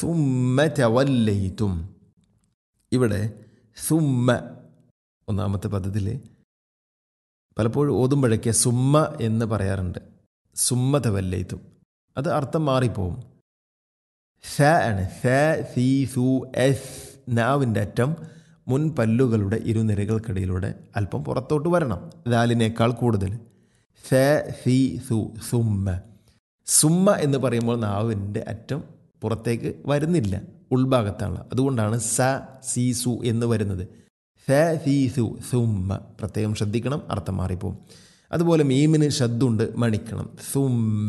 സുമ്മ തവല്ലയിത്തും ഇവിടെ സുമ്മ ഒന്നാമത്തെ പദത്തിൽ പലപ്പോഴും ഓതുമ്പോഴൊക്കെ സുമ്മ എന്ന് പറയാറുണ്ട് സുമ്മ തവല്ലയിത്തും അത് അർത്ഥം മാറിപ്പോവും സ ആണ് സ സി സു എസ് നാവിൻ്റെ അറ്റം മുൻ പല്ലുകളുടെ ഇരുനിരകൾക്കിടയിലൂടെ അല്പം പുറത്തോട്ട് വരണം ദാലിനേക്കാൾ കൂടുതൽ സ സി സു സുമ്മ സുമ്മ എന്ന് പറയുമ്പോൾ നാവിൻ്റെ അറ്റം പുറത്തേക്ക് വരുന്നില്ല ഉൾഭാഗത്താണ് അതുകൊണ്ടാണ് സ സി സു എന്ന് വരുന്നത് സ സി സു സുമ്മ പ്രത്യേകം ശ്രദ്ധിക്കണം അർത്ഥം മാറിപ്പോവും അതുപോലെ മീമിന് ശബ്ദമുണ്ട് മണിക്കണം സുമ്മ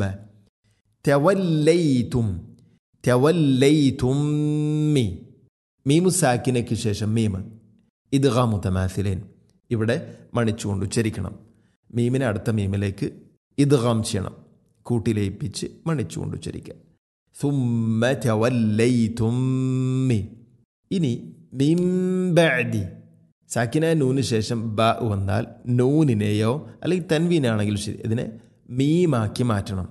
തെവല്ലൈതും തെവല്ലൈതും മീ മീമു സാക്കിനയ്ക്ക് ശേഷം മീമ് ഇത് മുത്തമാസിലേൻ ഇവിടെ മണിച്ചുകൊണ്ട് ഉച്ചരിക്കണം മീമിനെ അടുത്ത മീമിലേക്ക് ഇദ്ഗാം ചെയ്യണം കൂട്ടിലയിപ്പിച്ച് മണിച്ചുകൊണ്ട് ഉച്ചരിക്കുക സുമ്മ തെവല്ലൈതും മീ ഇനി മിംബഅദി സാക്കിന നൂന് ശേഷം ബ വന്നാൽ നൂനിനെയോ അല്ലെങ്കിൽ തൻവീനാണെങ്കിലും ശരി ഇതിനെ മീമാക്കി മാറ്റണം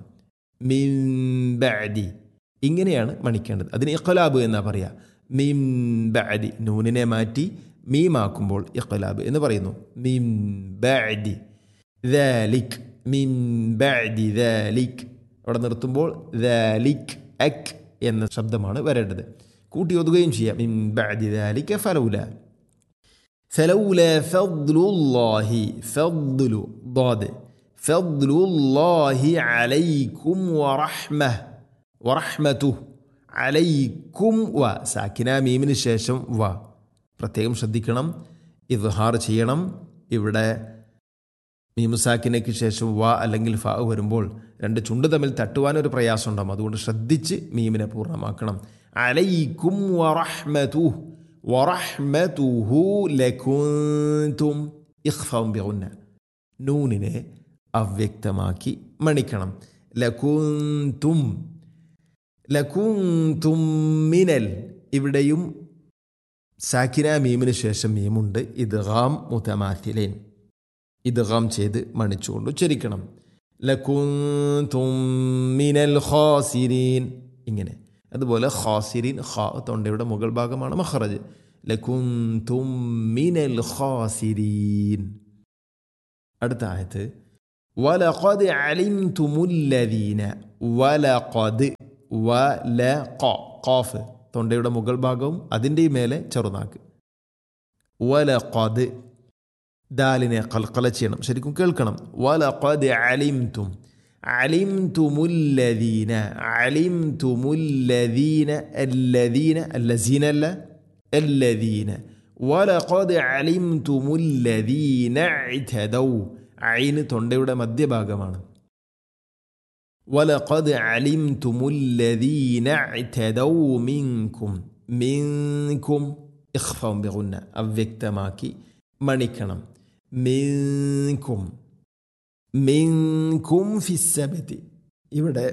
മിംബഅദി ഇങ്ങനെയാണ് മണിക്കേണ്ടത് അതിന് ഇഖലാബ് എന്നാ പറയുക മിംബഅദി നൂനിനെ മാറ്റി മീമാക്കുമ്പോൾ ഇഖലാബ് എന്ന് പറയുന്നു മിംബഅദി ദാലിക് മിംബഅദി ദാലിക് അവിടെ നിർത്തുമ്പോൾ ദാലിക് അക് എന്ന ശബ്ദമാണ് വരേണ്ടത് കൂട്ടി ഒതുകയും ചെയ്യാം മിംബഅദി ദാലിക ഫലൗല فلولا فضل الله فضل ضاد فضل الله عليكم ورحمة ورحمته عليكم و സാക്കിന മീമിന് ശേഷം വ പ്രത്യേകം ശ്രദ്ധിക്കണം ഇദ്ഹാർ ചെയ്യണം ഇവിടെ മീമുസാക്കിനയ്ക്ക് ശേഷം വ അല്ലെങ്കിൽ ഫ വരുമ്പോൾ രണ്ട് ചുണ്ട് തമ്മിൽ തട്ടുവാനൊരു പ്രയാസം ഉണ്ടാകും അതുകൊണ്ട് ശ്രദ്ധിച്ച് മീമിനെ പൂർണ്ണമാക്കണം അലൈക്കും വറഹ്മതുഹു വറഹ്മതുഹു ലകുന്തും ഇഖ്ഫാവും ബിഗുന്ന നൂനിനെ അവ്യക്തമാക്കി മണിക്കണം ലകുന്തും ലകുന്തും മിനൽ ഇവിടെയും സാക്കിന മീമിന് ശേഷം മീമുണ്ട് ഇദ്ഗാം മുതമാത്തിലേൻ ഇദ്ഗാം ചെയ്ത് മണിച്ചുകൊണ്ട് ഉച്ചരിക്കണം ലകുന്തും മിനൽ ഖാസിരീൻ ഇങ്ങനെ അതുപോലെ ഖാസിരീൻ ഖാ തൊണ്ടയുടെ മുകൾ ഭാഗമാണ് മഖറജ് ലകുന്തും മിനൽ ഖാസിരീൻ അടുത്ത ആയത്ത് വലഖദ് അലിംതുമുല്ലദീന വലഖദ് വലഖ ഖാഫ് തൊണ്ടയുടെ മുകൾ ഭാഗവും അതിൻ്റെ മേലെ ചെറുനാക്ക് വലഖദ് ദാലിനെ കൽക്കല ചെയ്യണം ശരിക്കും കേൾക്കണം വലഖദ് അലിംതും അലിംതുമുല്ലദീന അലിംതുമുല്ലദീന അല്ലദീന അല്ലസീന അല്ല അല്ലദീന വലഖദ് അലിംതുമുല്ലദീന ഇതദൗ ഐന് തൊണ്ടയുടെ മധ്യഭാഗമാണ് വലഖദ് അലിംതുമുല്ലദീന ഇതദൗ മിൻകും മിൻകും ഇഖ്ഫം ബിഗുന്ന അവ്യക്തമാക്കി മണിക്കണം മിൻകും മിൻകും ഫിസ്സബത്തി ഇവിടെ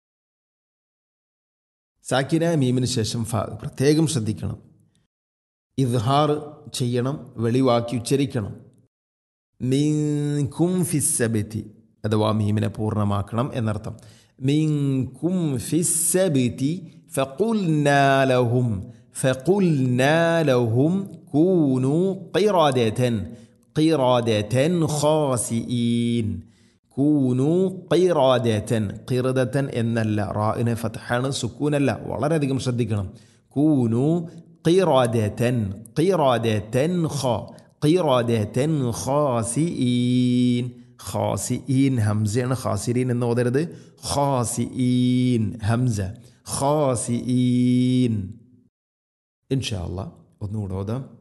സാക്കിന മീമിന് ശേഷം ഫ പ്രത്യേകം ശ്രദ്ധിക്കണം ഇദ്ഹാർ ചെയ്യണം വെളിവാക്കി ഉച്ചരിക്കണം മിൻകും ഫിസ്സബത്തി അഥവാ മീമിനെ പൂർണ്ണമാക്കണം എന്നർത്ഥം മിൻകും ഫിസ്സബത്തി ഫഖുൽനാലഹും ഫഖുൽനാലഹും കൂനു ഖിറാദതൻ ഖിറാദതൻ ഖാസിഈൻ കൂനു ഖിറാദതൻ ഖിറദതൻ എന്നല്ല റാഇന് ഫത്ഹാണ് സുക്കൂനല്ല വളരെയധികം ശ്രദ്ധിക്കണം കൂനു ഖിറാദതൻ ഖിറാദതൻ ഖ ഖിറാദതൻ ഖാസിഈൻ ഖാസിഈൻ ഹംസയാണ് ഖാസിരീൻ എന്ന് ഓതരുത് ഖാസിഈൻ ഹംസ ഖാസിഈൻ ഇൻഷാ അല്ലാ ഒന്നുകൂടെ ഓതാം